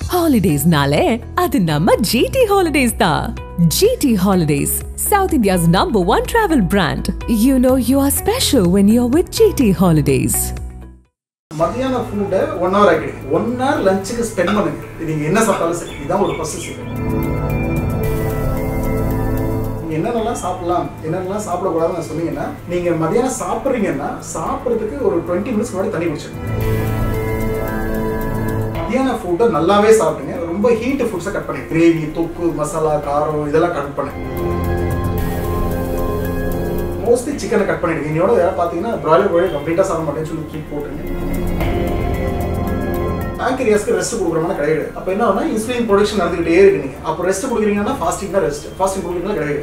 ஹாலிடேஸ்னாலே அது நம்ம ஜிடி ஹாலிடேஸ் தான் GT Holidays south India's number one travel brand you know you are special when you are with GT Holidays மதியான ஃபுட்டை one hour ஆக்கிடுங்க one hour லஞ்சுக்கு spend பண்ணுங்க நீங்க என்ன சாப்பிட்டாலும் சரி இதுதான் ஒரு ஃபர்ஸ்ட் சீக்கிரம் நீங்க என்னென்னலாம் சாப்பிடலாம் என்னென்னலாம் சாப்பிடக்கூடாதுன்னு நான் சொன்னீங்கன்னா நீங்க மதியானம் சாப்பிட்றீங்கன்னா சாப்பிட்றதுக்கு ஒரு டுவெண்ட்டி மினிட்ஸ் முன்னாடி தண்ணி குடிச்சிடுங்க மதியான ஃபுட்டை நல்லாவே சாப்பிடுங்க ரொம்ப ஹீட் ஃபுட்ஸை கட் பண்ணுங்க கிரேவி தொக்கு மசாலா காரம் இதெல்லாம் கட் பண்ணுங்க மோஸ்ட்லி சிக்கனை கட் பண்ணிடுங்க இன்னையோட பார்த்தீங்கன்னா பிராய்லர் கோழி கம்ப்ளீட்டாக சாப்பிட மாட்டேன்னு சொல்லி தூக்கி போட்டுருங்க பேங்கரியாஸ்க்கு ரெஸ்ட் கொடுக்குற மாதிரி கிடையாது அப்போ என்ன ஆகுனா இன்சுலின் ப்ரொடக்ஷன் நடந்துகிட்டே இருக்கு நீங்க அப்போ ரெஸ்ட் கொடுக்குறீங்கன்னா ஃபாஸ்டிங் தான் ரெஸ்ட் ஃபாஸ்டிங் கொடுக்குறீங்களா கிடையாது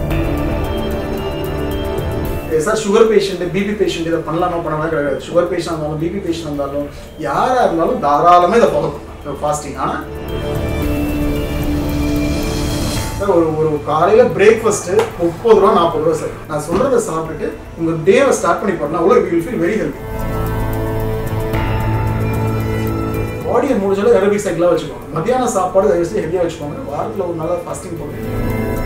sir sugar patient BP patient இதை பண்ணலாமா பண்ணலாம் கிடையாது சுகர் பேஷண்ட் இருந்தாலும் பிபி பேஷண்ட் இருந்தாலும் யாராக இருந்தாலும் தாராளமாக இதை ஃபாலோ பண்ணலாம் ஃபாஸ்டிங் ஆனால் சார் ஒரு ஒரு காலையில் பிரேக்ஃபாஸ்ட்டு முப்பது ரூபா நாற்பது ரூபா சார் நான் சொல்கிறத சாப்பிட்டுட்டு உங்கள் டேவை ஸ்டார்ட் பண்ணி பண்ணால் அவ்வளோ வில் ஃபீல் வெரி ஹெல்த்தி பாடியை முடிஞ்சாலும் ஏரோபிக் சைக்கிளாக வச்சுக்கோங்க மத்தியான சாப்பாடு தயவுசெய்து ஹெவியாக வச்சுக்கோங்க வாரத்தில் ஒரு நாள் ஃபாஸ்டிங் போடுங்க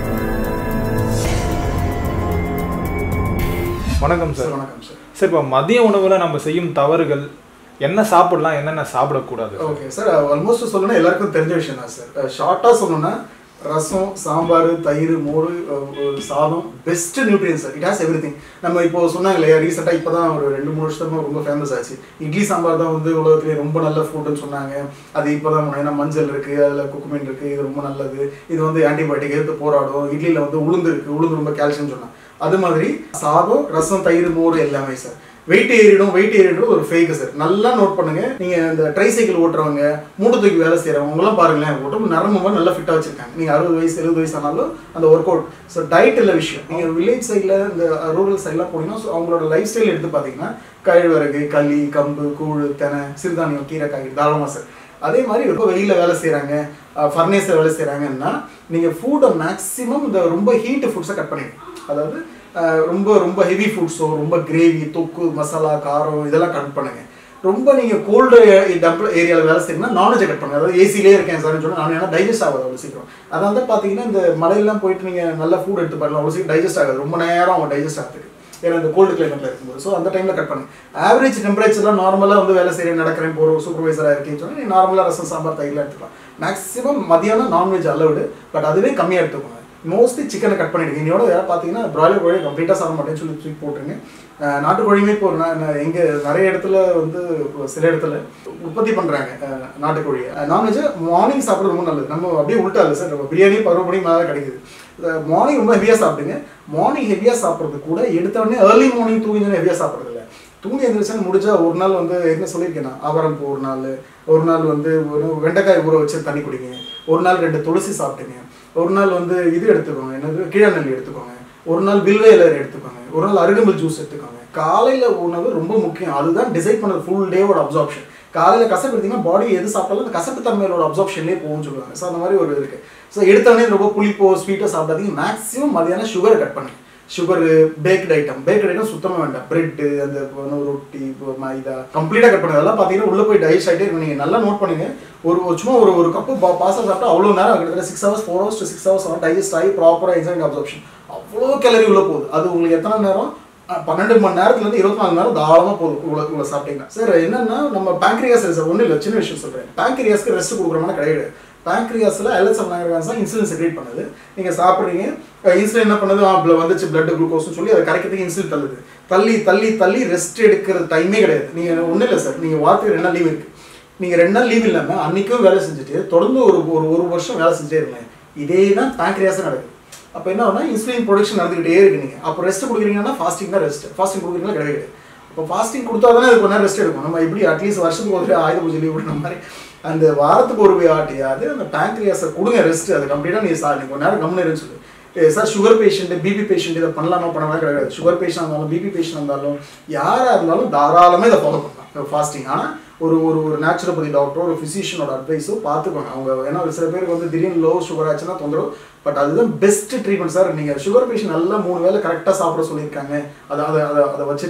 வணக்கம் சார் சார் வணக்கம் சார் சார் இப்போ மதிய உணவுல நம்ம செய்யும் தவறுகள் என்ன சாப்பிடலாம் என்னென்ன சாப்பிடக்கூடாது ஓகே சார் ஆல்மோஸ்ட் சொல்லணும்னா எல்லாருக்கும் தெரிஞ்ச விஷயம் தான் சார் ஷார்ட்டாக சொல்லணும்னா ரசம் சாம்பார் தயிர் மோர் அஹ், ஒரு சாதம் best nutrient sir it has everything நம்ம இப்போ சொன்னாங்க இல்லையா ரீசெண்டாக இப்போ தான் ஒரு ரெண்டு மூணு வருஷமா ரொம்ப ஃபேமஸ் ஆச்சு இட்லி சாம்பார் தான் வந்து உலகத்திலேயே ரொம்ப நல்ல ஃபுட்டுன்னு சொன்னாங்க அது இப்போ தான் ஏன்னா மஞ்சள் இருக்குது அதில் குக்குமின் இருக்குது இது ரொம்ப நல்லது இது வந்து ஆன்டிபயோட்டிக் எதிர்த்து போராடும் இட்லியில் வந்து உளுந்து இருக்குது உளுந்து ரொம்ப கால்சியம் சொன்னாங்க அது மாதிரி சாதம் ரசம் தயிர் மோர் எல்லாமே சார் வெயிட் ஏறிடும் வெயிட் ஏறிடும் ஒரு ஃபேக் சார் நல்லா நோட் பண்ணுங்க நீங்க இந்த ட்ரை சைக்கிள் ஓட்டுறவங்க மூட்டை தூக்கி வேலை செய்யறவங்க எல்லாம் பாருங்களேன் உடம்பு நரம்பு மாதிரி நல்லா ஃபிட்டா வச்சிருக்காங்க நீங்க அறுபது வயசு எழுபது வயசு ஆனாலும் அந்த ஒர்க் அவுட் ஸோ டயட் இல்ல விஷயம் நீங்க வில்லேஜ் சைடில் இந்த ரூரல் சைட்லாம் போனீங்கன்னா so அவங்களோட லைஃப் ஸ்டைல் எடுத்து பார்த்தீங்கன்னா கழிவரகு களி கம்பு கூழ் தெனை சிறுதானியம் கீரை காய்கறி தாராளமாக சார் அதே மாதிரி ரொம்ப வெளியில் வேலை செய்கிறாங்க ஃபர்னேஸில் வேலை செய்கிறாங்கன்னா நீங்கள் ஃபுட்டை மேக்ஸிமம் இந்த ரொம்ப ஹீட் ஃபுட்ஸை கட் பண்ணிடுங்க அதாவது அஹ், ரொம்ப ரொம்ப ஹெவி ஃபுட்ஸோ ரொம்ப கிரேவி தொக்கு மசாலா காரம் இதெல்லாம் கட் பண்ணுங்க ரொம்ப நீங்கள் கோல்டு டம்ப் ஏரியாவில் வேலை செய்யணும்னா நான்வெஜ் கட் பண்ணுங்க அதாவது ஏசிலே இருக்கேன் சார்னு சொன்னால் நான் ஏன்னா டைஜஸ்ட் ஆகாது அவ்வளோ சீக்கிரம் அதை வந்து பார்த்தீங்கன்னா இந்த மலையெல்லாம் போயிட்டு நீங்கள் நல்ல ஃபுட் எடுத்து பண்ணலாம் அவ்வளோ சீக்கிரம் டைஜஸ்ட் ஆகாது ரொம்ப நேரம் அவங்க டைஜஸ்ட் ஆகிறதுக்கு ஏன்னா இந்த கோல்டு கிளைமேட்ல இருக்கும்போது ஸோ அந்த டைமில் கட் பண்ணுங்க ஆவரேஜ் டெம்பரேச்சர்லாம் நார்மலாக வந்து வேலை செய்கிறேன் நடக்கிறேன் போகிற சூப்பர்வைசராக இருக்கேன்னு சொன்னால் நீ நார்மலாக ரசம் சாம்பார் தயிரில் எடுத்துக்கலாம் மேக்ஸிமம் மதியானம் நான்வெஜ் அலவுடு பட் அதுவே கம்மியாக எடுத்துக்கோங்க மோஸ்ட்லி சிக்கனை கட் பண்ணிடுங்க இன்னையோட யாராவது பார்த்தீங்கன்னா பிராய்லர் கோழி கம்ப்ளீட்டாக சாப்பிட மாட்டேன்னு சொல்லி தூக்கி போட்டுருங்க அஹ் நாட்டுக்கோழியுமே இப்போ நான் நான் எங்க நிறைய இடத்துல வந்து சில இடத்துல உற்பத்தி பண்றாங்க அஹ் நாட்டுக்கோழியை நான்வெஜ் மார்னிங் சாப்பிட்றது ரொம்ப நல்லது நம்ம அப்படியே உள்ட்டா இல்லை சார் நம்ம பிரியாணி பருவ மணி மேலே கிடைக்குது மார்னிங் ரொம்ப ஹெவியாக சாப்பிடுங்க மார்னிங் ஹெவியாக சாப்பிட்றது கூட எடுத்த உடனே ஏர்லி மார்னிங் தூங்கி ஹெவியாக சாப்பிட்றது இல்லை தூங்கி எழுந்திரிச்சு முடிஞ்சா ஒரு நாள் வந்து என்ன சொல்லியிருக்கேன் நான் ஆவரம் பூ ஒரு நாள் ஒரு நாள் வந்து ஒரு வெண்டைக்காய் ஊற வச்சு தண்ணி குடிங்க ஒரு நாள் ரெண்டு துளசி சாப்பிட்டுங்க ஒரு நாள் வந்து இது எடுத்துக்கோங்க என்னது கீழநெல்லி எடுத்துக்கோங்க ஒரு நாள் வில்வ இலை எடுத்துக்கோங்க ஒரு நாள் அருகம்புல் ஜூஸ் எடுத்துக்கோங்க காலையில உணவு ரொம்ப முக்கியம் அதுதான் டிசைட் பண்ணது ஃபுல் டேவோட அப்சார்ப்ஷன் காலையில கசப்பு எடுத்தீங்கன்னா பாடி எது சாப்பிட்டாலும் அந்த கசப்பு தன்மையோட அப்சார்ப்ஷன்லேயே போகும்னு சொல்லுவாங்க ஸோ அந்த மாதிரி ஒரு இது இருக்கு ஸோ எடுத்தோடனே ரொம்ப புளிப்போ ஸ்வீட்டோ சாப்பிடாதீங்க மேக்ஸிமம் மதியானம் சுகரை கட் பண்ணுங்க sugar baked item baked item சுத்தமாக வேண்டாம் பிரெட்டு அந்த இப்போ ரொட்டி இப்போ மைதா கம்ப்ளீட்டாக கட் பண்ணுங்க அதெல்லாம் பார்த்தீங்கன்னா உள்ளே போய் டைஜஸ்ட் ஆகிட்டே இருக்கும் நீங்கள் நல்லா நோட் பண்ணுங்க ஒரு ஒரு சும்மா ஒரு ஒரு கப்பு பா பாசா சாப்பிட்டா அவ்வளோ நேரம் கிட்டத்தட்ட six hours four hours to six hours ஆகும் டைஜஸ்ட் ஆகி ப்ராப்பராக எக்ஸாம் அப்சர்ப்ஷன் அவ்வளோ கேலரி உள்ளே போகுது அது உங்களுக்கு எத்தனை நேரம் அஹ், பன்னெண்டு மணி நேரத்துலேருந்து இருபத்தி நாலு நேரம் தாராளமாக போதும் உங்களை உங்களை சாப்பிட்டீங்கன்னா சார் என்னன்னா நம்ம பேங்க்ரியாஸ் சார் ஒன்றும் இல்லை சின்ன விஷயம் சொல்கிறேன் பேங்க்ரியாஸ்க்கு ரெஸ்ட் கொடுக்குற மாதிரி கிடையாது பேங்க்ரியாஸில் எல்எஸ்எம் நாகரிகாஸ் தான் இன்சுலின் செக்ரேட் பண்ணுது நீங்கள் சாப்பிட்றீங்க இன்சுலின் என்ன பண்ணுது ஆ, blood வந்துச்சு பிளட் குளுக்கோஸ்னு சொல்லி அதை கரைக்கிறதுக்கு இன்சுலின் தள்ளுது தள்ளி தள்ளி தள்ளி ரெஸ்ட் எடுக்கிற டைமே கிடையாது நீங்கள் ஒன்றும் இல்லை சார் நீங்கள் வாரத்துக்கு ரெண்டு நாள் லீவ் இருக்குது நீங்கள் ரெண்டு நாள் லீவ் இல்லாமல் அன்றைக்கும் வேலை செஞ்சுட்டு தொடர்ந்து ஒரு ஒரு ஒரு வருஷம் வேலை செஞ்சே இருங்க இதே தான் பேங்க்ரியாஸும் நடக்குது அப்போ என்ன ஆகுனா இன்சுலின் ப்ரொடக்ஷன் நடந்துக்கிட்டே இருக்கு நீங்கள் அப்போ ரெஸ்ட் கொடுக்குறீங்கன்னா ஃபாஸ்டிங் தான் ரெஸ்ட் ஃபாஸ்டிங் கொடுக்குறீங்களா கிடையாது இப்போ ஃபாஸ்டிங் கொடுத்தா தானே அது கொஞ்ச நேரம் ரெஸ்ட் எடுக்கும் நம்ம எப்படி அட்லீஸ்ட் வருஷத்துக்கு ஒரு ஆயுத பூஜை லீவ் விடுற மாதிரி அந்த வாரத்துக்கு ஒரு ஆட்டியாவது அந்த பேங்க்ரியாஸை கொடுங்க ரெஸ்ட் அது கம்ப்ளீட்டாக நீ சார் நீ கொஞ்ச நேரம் கம்முன்னு இருன்னு சொல்லு ஏ, sir sugar patient BP patient இதை பண்ணலாமா பண்ணலாம் கிடையாது சுகர் பேஷண்ட் இருந்தாலும் பிபி பேஷண்ட் இருந்தாலும் யாராக இருந்தாலும் தாராளமாக இதை ஃபாலோ பண்ணலாம் ஃபாஸ்டிங் ஆனால் ஒரு ஒரு ஒரு நேச்சுரோபதி டாக்டரோ ஒரு ஃபிசிஷியனோட அட்வைஸோ பார்த்துக்கோங்க அவங்க ஏன்னா சில பேருக்கு வந்து திடீர்னு லோ சுகர் ஆச்சுன்னா தொந்தரவு பட் அதுதான் பெஸ்ட் ட்ரீட்மெண்ட் சார் நீங்கள் சுகர் பேஷண்ட் நல்லா மூணு வேளை கரெக்டாக சாப்பிட சொல்லியிருக்காங்க அதை அதை அதை அதை வச்சுட்டு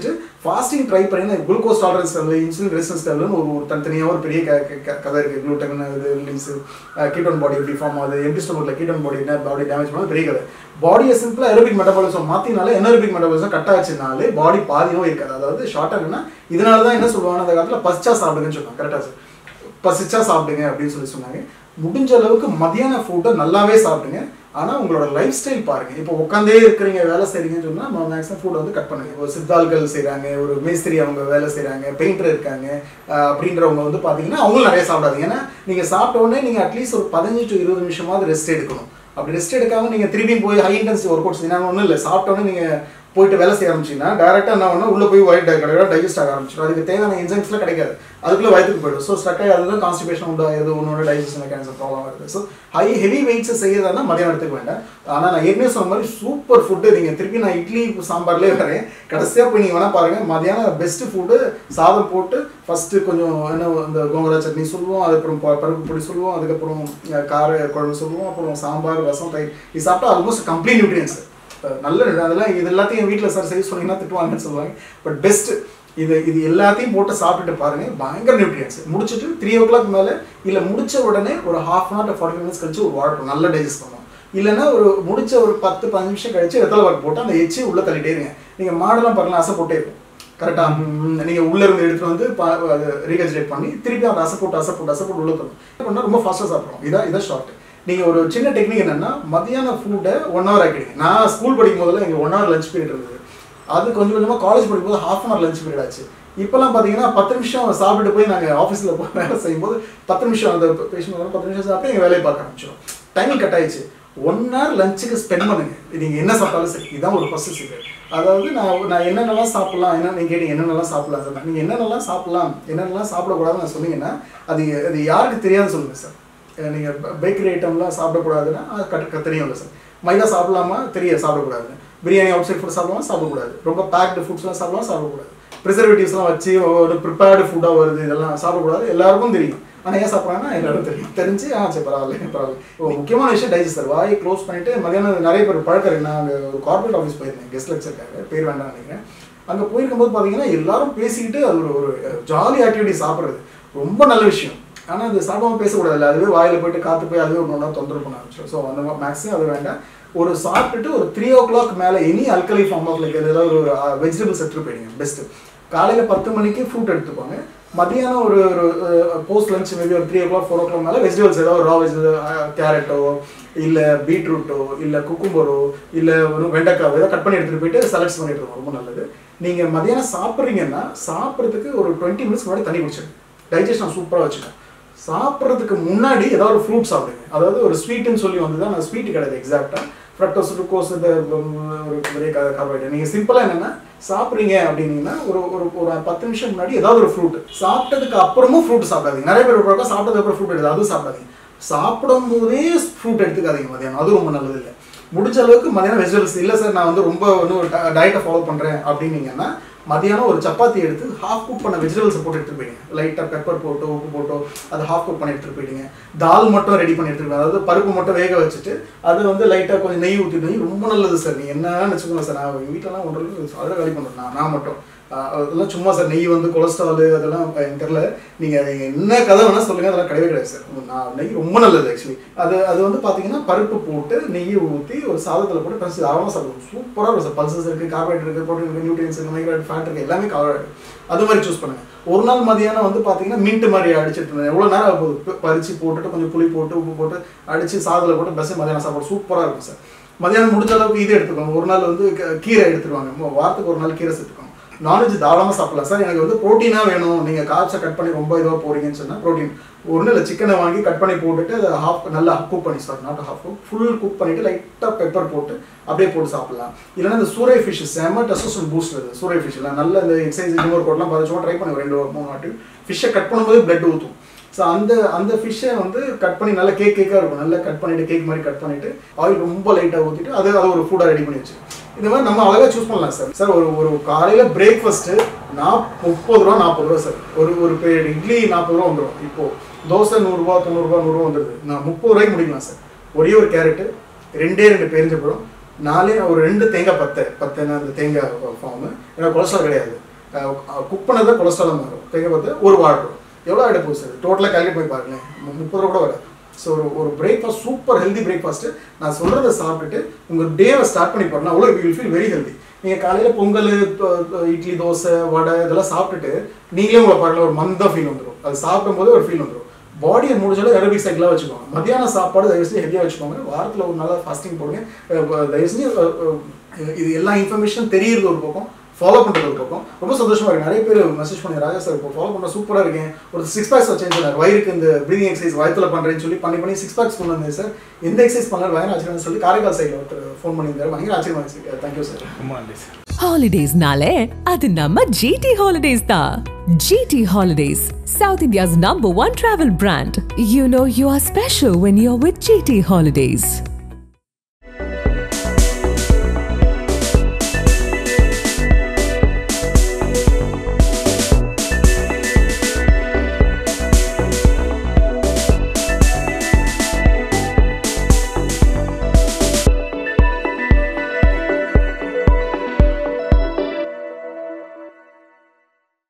ஃபாஸ்டிங் ட்ரை பண்ணி glucose tolerance level insulin resistance லெவல்னு ஒரு ஒரு தனித்தனியாக ஒரு பெரிய க- க- க- கதை இருக்குது குளூட்டன் இது லிம்ஸ் கீட்டோன் பாடி எப்படி ஃபார்ம் ஆகுது எம்டி ஸ்டொமக்கில் கீட்டோன் பாடி என்ன பாடி டேமேஜ் பண்ணாலும் பெரிய கதை பாடியை சிம்பிளாக ஏரோபிக் மெட்டபாலிசம் மாற்றினால எனரோபிக் மெட்டபாலிசம் கட் ஆச்சுனாலே பாடி பாதி நோய் இருக்காது அதாவது ஷார்ட்டாக என்னன்னா இதனால தான் என்ன சொல்லுவாங்க அந்த காலத்தில் பச்சா சாப்பிடுங்கன்னு சொல்லுவாங்க கரெக்டாக சார் பசிச்சா சாப்பிடுங்க அப்படின்னு சொல்லி சொன்னாங்க முடிஞ்ச அளவுக்கு மதியான ஃபுட்டை நல்லாவே சாப்பிடுங்க ஆனால் உங்களோட லைஃப் ஸ்டைல் பாருங்க இப்போ உட்காந்தே இருக்கிறீங்க வேலை செய்றீங்கன்னு சொன்னால் மேக்ஸிமம் ஃபுட்டை வந்து கட் பண்ணுங்க ஒரு சித்தாள்கள் செய்கிறாங்க ஒரு மேஸ்திரி அவங்க வேலை செய்கிறாங்க பெயிண்டர் இருக்காங்க ஆஹ் அப்படின்றவங்க வந்து பார்த்தீங்கன்னா அவங்களும் நிறைய சாப்பிடாதீங்க ஏன்னா நீங்கள் சாப்பிட்ட உடனே நீங்கள் அட்லீஸ்ட் ஒரு பதினஞ்சு டு இருபது நிமிஷமாவது ரெஸ்ட் எடுக்கணும் அப்படி ரெஸ்ட் எடுக்காம நீங்கள் திரும்பியும் போய் ஹை இன்டென்சிட்டி ஒர்க் அவுட்ஸ் என்ன ஒன்றும் இல்லை சாப்பிட்ட உடனே நீங்கள் போயிட்டு வேலை செய்ய ஆரம்பிச்சிங்கன்னா டேரெக்டாக என்ன பண்ணால் உள்ளே போய் ஒயிட் கிடையாது டைஜஸ்ட் ஆக ஆரம்பிச்சிடும் அதுக்கு தேவையான என்சைம்ஸ்லாம் கிடைக்காது அதுக்குள்ளே வயிற்றுக்கு போயிடும் ஸோ ஸ்ட்ரக் ஆகி அதுதான் கான்ஸ்டிபேஷன் உண்டாயிருது ஒன்னோட டைஜஷன் மெக்கானிசம் ப்ராப்ளம் வருது ஸோ ஹை ஹெவி வெயிட்ஸ் செய்யறதா மதியம் எடுத்துக்க வேண்டாம் ஆனால் நான் ஏற்கனவே சொன்ன மாதிரி சூப்பர் ஃபுட்டு நீங்கள் திருப்பி நான் இட்லி சாம்பார்லேயே வரேன் கடைசியாக போய் நீங்கள் வேணால் பாருங்கள் மதியானம் பெஸ்ட் ஃபுட்டு சாதம் போட்டு ஃபஸ்ட்டு கொஞ்சம் என்ன இந்த கோங்கரா சட்னி சொல்லுவோம் அதுக்கப்புறம் ப- பருப்பு பொடி சொல்லுவோம் அதுக்கப்புறம் அஹ், கார குழம்பு சொல்லுவோம் அப்புறம் சாம்பார் ரசம் தயிர் இது சாப்பிட்டா ஆல்மோஸ்ட் கம்ப்ளீட் நியூட்ரியன்ஸ் நல்ல அதெல்லாம் இது எல்லாத்தையும் என் வீட்டில் சார் செய்ய சொன்னீங்கன்னா திட்டுவாங்கன்னு சொல்லுவாங்க பட் பெஸ்ட் இது இது எல்லாத்தையும் போட்டு சாப்பிட்டுட்டு பாருங்க பயங்கர நியூட்ரியன்ஸ் முடிச்சுட்டு த்ரீ ஓ கிளாக் மேலே இல்லை முடிச்ச உடனே ஒரு half an hour forty minutes கழிச்சு ஒரு வாட்டர் நல்லா டைஜஸ்ட் பண்ணும் இல்லைன்னா ஒரு முடிச்ச ஒரு பத்து பதினஞ்சு நிமிஷம் கழிச்சு வெத்தலை பாக்கு போட்டு அந்த எச்சி உள்ள தள்ளிட்டே இருங்க நீங்கள் மாடெல்லாம் பாருங்களா அசை போட்டே இருக்கும் கரெக்டாக நீங்கள் உள்ள இருந்து எடுத்துட்டு வந்து பா- அது ரீகஜரேட் பண்ணி திருப்பி அந்த அசை போட்டு அசை போட்டு அசை போட்டு உள்ள தரும் பண்ணால் ரொம்ப ஃபாஸ்ட்டாக சாப்பிடுவோம் இதான் இதான் ஷார்ட் நீங்கள் ஒரு சின்ன டெக்னிக் என்னன்னா மதியான ஃபுட்டை ஒன் ஹவர் ஆக்கிடுங்க நான் ஸ்கூல் படிக்கும் போதெல்லாம் எங்கள் ஒன் ஹவர் லஞ்ச் பீரியட் இருந்தது அது கொஞ்சம் கொஞ்சமாக காலேஜ் படிக்கும்போது half an hour lunch period ஆச்சு இப்போல்லாம் பார்த்தீங்கன்னா பத்து நிமிஷம் சாப்பிட்டு போய் நாங்கள் ஆஃபீஸில் போய் வேலை செய்யும்போது பத்து நிமிஷம் அந்த பேஷண்ட் வந்து பத்து நிமிஷம் சாப்பிட்டு எங்கள் வேலையை பார்க்க ஆரம்பிச்சிடும் டைமிங் கட் ஆயிடுச்சு ஒன் ஹவர் லஞ்சுக்கு ஸ்பெண்ட் பண்ணுங்க நீங்கள் என்ன சாப்பிட்டாலும் சரி இதுதான் ஒரு ஃபர்ஸ்ட் சீக்ரெட் அதாவது நான் நான் என்னென்னலாம் சாப்பிடலாம் என்ன நீங்கள் கேட்டீங்க என்னென்னலாம் சாப்பிடலாம் சார் நீங்கள் என்னென்னலாம் சாப்பிடலாம் என்னென்னலாம் சாப்பிடக்கூடாதுன்னு நான் சொன்னீங்கன்னா அது அது யாருக்கு தெரியாதுன்னு சொல்லுங்கள் சார் நீங்கள் பேக்கரி ஐட்டம்லாம் சாப்பிடக்கூடாதுன்னா அது கட் தெரியும் இல்லை சார் மைதா சாப்பிடலாமா தெரிய சாப்பிடக்கூடாது பிரியாணி அவுட் சைட் ஃபுட் சாப்பிடலாம் சாப்பிடக்கூடாது ரொம்ப பேக்டு ஃபுட்ஸ்லாம் சாப்பிடலாம் சாப்பிடக்கூடாது ப்ரிசர்வேட்டிவ்ஸ்லாம் வச்சு ஒரு ப்ரிப்பேர்டு ஃபுட்டாக வருது இதெல்லாம் சாப்பிடக்கூடாது எல்லாருக்கும் தெரியும் ஆனால் ஏன் சாப்பிட்றாங்கன்னா எல்லாரும் தெரியும் தெரிஞ்சு ஆ சரி பரவாயில்ல பரவாயில்ல இப்போ முக்கியமான விஷயம் டைஜஸ்ட் சார் வாயை க்ளோஸ் பண்ணிட்டு மதியானம் நிறைய பேர் பழக்கம் இருக்கு. நான் அங்கே ஒரு கார்பரேட் ஆஃபீஸ் போயிருந்தேன் கெஸ்ட் லெக்சருக்காக பேர் வேண்டாம் நினைக்கிறேன் அங்கே போயிருக்கும்போது பார்த்தீங்கன்னா எல்லாரும் பேசிக்கிட்டு அது ஒரு ஒரு ஜாலி ஆக்டிவிட்டி சாப்பிட்றது ரொம்ப நல்ல விஷயம் ஆனால் அது சாப்பிடாம பேசக்கூடாது அதுவே வாயில் போயிட்டு காத்து போய் அதுவே ஒன்று ஒன்றா தொந்தரவு பண்ண ஆரம்பிச்சிடும் ஸோ அந்த மேக்ஸிமம் அது வேண்டாம் ஒரு சாப்பிட்டுட்டு ஒரு த்ரீ ஓ கிளாக் மேலே any alkali form of like ஏதாவது ஒரு வெஜிடபிள்ஸ் எடுத்துட்டு போயிடுங்க பெஸ்ட்டு காலையில் பத்து மணிக்கு ஃப்ரூட் எடுத்துப்பாங்க மதியானம் ஒரு ஒரு போஸ்ட் லஞ்ச் மேபி ஒரு three o'clock four o'clock மேலே வெஜிடபிள்ஸ் ஏதாவது ரா வெஜிடபிள் கேரட்டோ இல்லை பீட்ரூட்டோ இல்லை குக்கும்பரோ இல்லை ஒரு வெண்டைக்காவோ ஏதாவது கட் பண்ணி எடுத்துகிட்டு போயிட்டு செலக்ட் பண்ணிட்டு இருக்கோம் ரொம்ப நல்லது நீங்கள் மதியானம் சாப்பிட்றீங்கன்னா சாப்பிட்றதுக்கு ஒரு டுவெண்ட்டி மினிட்ஸ் முன்னாடி தண்ணி குடிச்சிடுங்க டைஜஷன் சூப்பராக வச்சுக்கேன் சாப்பிட்றதுக்கு முன்னாடி ஏதாவது ஒரு ஃப்ரூட் சாப்பிடுங்க அதாவது ஒரு ஸ்வீட்டுன்னு சொல்லி வந்து தான் நான் ஸ்வீட் கிடையாது எக்ஸாக்டாக ஃப்ரக்டோஸ் குளுக்கோஸ் இந்த ம், ஒரு பெரிய கார்போஹைட்ரேட் நீங்கள் சிம்பிளாக என்னென்னா சாப்பிட்றீங்க அப்படின்னீங்கன்னா ஒரு ஒரு ஒரு பத்து நிமிஷம் முன்னாடி ஏதாவது ஒரு ஃப்ரூட் சாப்பிட்டதுக்கு அப்புறமும் ஃப்ரூட் சாப்பிடாதீங்க நிறைய பேர் பழக்கம் சாப்பிட்டதுக்கு அப்புறம் ஃப்ரூட் எடுத்து அதுவும் சாப்பிடாதீங்க சாப்பிடும் போதே ஃப்ரூட் எடுத்துக்காதீங்க மதியானம் அது ரொம்ப நல்லது இல்லை முடிஞ்ச அளவுக்கு மதியானம் வெஜிடபிள்ஸ் இல்லை சார் நான் வந்து ரொம்ப இன்னும் டயட்டை ஃபாலோ பண்ணுறேன் அப்படின்னீங்கன்னா மதியானம் ஒரு சப்பாத்தி எடுத்து ஹாஃப் குக் பண்ண வெஜிடபிள்ஸ் போட்டு எடுத்துட்டு போயிடுங்க லைட்டாக பெப்பர் போட்டோ உப்பு போட்டோ அதை ஹாஃப் குக் பண்ணி எடுத்துட்டு போயிடுங்க தால் மட்டும் ரெடி பண்ணி எடுத்துட்டு போயிடுங்க. அதாவது பருப்பு மட்டும் வேக வச்சுட்டு அது வந்து லைட்டாக கொஞ்சம் நெய் ஊற்றிட்டு நெய் ரொம்ப நல்லது சார் நீ என்ன வச்சுக்கோங்க சார் நான் எங்கள் வீட்டிலலாம் ஒன்று அதில் காலி பண்ணுறேன் நான் நான் மட்டும் ஆஹ் அதெல்லாம் சும்மா சார் நெய் வந்து கொலஸ்ட்ரால் அதெல்லாம் எனக்கு தெரியல நீங்கள் அது என்ன கதை வேணால் சொல்லுங்கள் அதெல்லாம் கிடையவே கிடையாது சார் நான் நெய் ரொம்ப நல்லது ஆக்சுவலி அது அது வந்து பார்த்தீங்கன்னா பருப்பு போட்டு நெய் ஊற்றி ஒரு சாதத்தில் போட்டு பரிசு தாராளமாக சாப்பிடுவோம் சூப்பராக இருக்கும் சார் பல்சஸ் இருக்குது கார்போஹைட்ரேட் இருக்குது ப்ரோட்டீன் இருக்குது நியூட்ரியன்ஸ் இருக்குது மைக்ரோட் ஃபேட் இருக்குது எல்லாமே கார்போஹைட்ரேட் அது மாதிரி சூஸ் பண்ணுங்க ஒரு நாள் மதியானம் வந்து பார்த்தீங்கன்னா மின்ட் மாதிரி அடிச்சிட்டு இருந்தேன் எவ்வளோ நேரம் ஆக போகுது ப- பறிச்சு போட்டுட்டு கொஞ்சம் புளி போட்டு உப்பு போட்டு அடிச்சு சாதத்தில் போட்டு பஸ் மதியானம் சாப்பாடு சூப்பராக இருக்கும் சார் மதியானம் முடிஞ்ச அளவுக்கு இது எடுத்துக்கோங்க ஒரு நாள் வந்து க- கீரை எடுத்துருவாங்க மொ- வாரத்துக்கு ஒரு நாள் கீரை சேர்த்துக்கோங்க நான்வெஜ் தாராளமாக சாப்பிடலாம் சார் எனக்கு வந்து ப்ரோட்டீனாக வேணும் நீங்கள் காய்ச்சை கட் பண்ணி ரொம்ப இதுவாக போறீங்கன்னு சொன்னால் ப்ரோட்டீன் ஒன்றும் இல்லை சிக்கனை வாங்கி கட் பண்ணி போட்டுட்டு அதை ஹாஃப் நல்லா குக் பண்ணி sir not half cook full cook பண்ணிவிட்டு லைட்டாக பெப்பர் போட்டு அப்படியே போட்டு சாப்பிடலாம் இல்லைன்னா இந்த சூரை ஃபிஷ் செம்ம டெஸ்டோஸ்டரோன் பூஸ்ட் அது சூரை ஃபிஷ் இல்லை நல்ல இந்த எக்ஸசைஸ் இன்னொரு கோட்லாம் பதிச்சுமா ட்ரை பண்ணி ரெண்டு மூணு வாட்டி ஃபிஷ்ஷை கட் பண்ணும்போது பிளட் ஊற்றும் ஸோ அந்த அந்த ஃபிஷ்ஷை வந்து கட் பண்ணி நல்லா கேக் கேக்காக இருக்கும் நல்லா கட் பண்ணிட்டு கேக் மாதிரி கட் பண்ணிட்டு ஆயில் ரொம்ப லைட்டாக ஊற்றிட்டு அதை அதை ஒரு ஃபுட்டாக ரெடி பண்ணி வச்சு இந்த மாதிரி நம்ம அழகாக சூஸ் பண்ணலாம் சார் சார் ஒரு ஒரு காலையில் பிரேக்ஃபாஸ்ட்டு நான் முப்பது ரூபா நாற்பது ரூபா சார் ஒரு ஒரு பிளேட் இட்லி நாற்பது ரூபா வந்துடும் இப்போ தோசை நூறுரூவா தொண்ணூறுரூவா நூறுரூவா வந்துடுது நான் முப்பது ரூபாய்க்கு முடிக்கலாம் சார் ஒரே ஒரு கேரட்டு ரெண்டே ரெண்டு பேரிஞ்சப்பழம் நாலே ஒரு ரெண்டு தேங்காய் பத்தை பத்தைன்னா அந்த தேங்காய் ஃபார்மு ஏன்னா கொலஸ்ட்ரால் கிடையாது குக் பண்ணதை கொலஸ்ட்ரால் மாறும் கேட்க பார்த்து ஒரு வாரம் எவ்வளோ ஆகிட போகுது சார் டோட்டலாக கால்குலேட் போய் பாருங்களேன் மு- முப்பது ரூபா கூட வராது ஸோ ஒரு ஒரு பிரேக்ஃபாஸ்ட் சூப்பர் ஹெல்தி பிரேக்ஃபாஸ்ட்டு நான் சொல்கிறத சாப்பிட்டுட்டு உங்கள் டேவை ஸ்டார்ட் பண்ணி பாருங்க அவ்வளோ வில் ஃபீல் வெரி ஹெல்தி நீங்கள் காலையில் பொங்கல் தொ- தொ- இட்லி தோசை வடை இதெல்லாம் சாப்பிட்டுட்டு நீங்களே உங்களை பாருங்க ஒரு மந்தாக ஃபீல் வந்துடும் அது சாப்பிடும் போது ஒரு ஃபீல் வந்துடும் பாடியை முடிஞ்சாலும் ஏரோபிக் சைக்கிளாக வச்சுக்கோங்க மத்தியான சாப்பாடு தயவு செஞ்சு ஹெவியாக வச்சுக்கோங்க வாரத்தில் ஒரு நாளாக ஃபாஸ்டிங் போடுங்க அஹ் அஹ் தயவு செஞ்சு அஹ் அஹ் இது எல்லா இன்ஃபர்மேஷன் தெரியறது ஒரு பக்கம் ஃபாலோ பண்ணுறது ஒரு பக்கம் ரொம்ப சந்தோஷமா இருக்கு நிறைய பேர் மெசேஜ் பண்ணி ராஜா சார் இப்போ ஃபாலோ பண்ண சூப்பராக இருக்கேன் ஒரு சிக்ஸ் பேக்ஸ் வச்சேன் சார் வயிறுக்கு இந்த ப்ரீதிங் எக்ஸசைஸ் வயத்தில் பண்ணுறேன்னு சொல்லி பண்ணி பண்ணி சிக்ஸ் பேக்ஸ் கொண்டு வந்தேன் சார் எந்த எக்ஸசைஸ் பண்ணலாம் பயங்கர ஆச்சரியம் சொல்லி காரைக்கால் சைடில் ஒருத்தர் ஃபோன் பண்ணியிருந்தாரு பயங்கர ஆச்சரியமா இருந்துச்சு தேங்க்யூ சார் ரொம்ப நன்றி சார் Holidays-nale, அது நம்ம GT Holidays தான். GT Holidays, South India's number one travel brand. You know you are special when you're with GT Holidays.